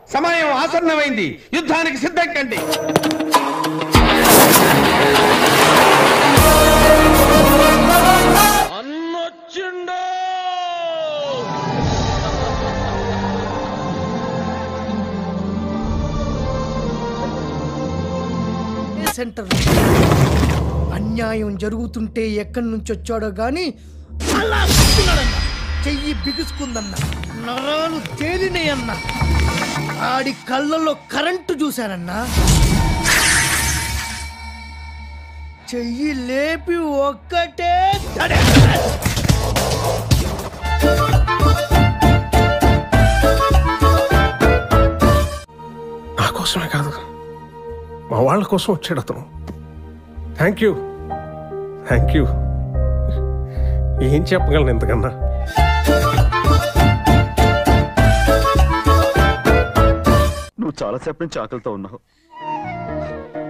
సమయం ఆసన్నమైంది యుద్ధానికి సిద్ధం కండి అన్నొచ్చిండో సెంటర్ అన్యాయం జరుగుతుంటే ఎక్కడి నుంచి వచ్చాడో గాని అలా వస్తున్నాడన్న చెయ్యి బిగుసుకుందన్న నరాలు తేలినాయన్న ఆడి కళ్ళల్లో కరెంటు చూశానన్నా చెయ్యి లేపి ఒక్కటే తడే నా కోసమే కాదు మా వాళ్ళ కోసం వచ్చాడు అతను థ్యాంక్ యూ థ్యాంక్ యూ ఏం చెప్పగలను ఇంతకన్నా నువ్వు చాలాసేపు నుంచి ఆకలితో ఉన్నావు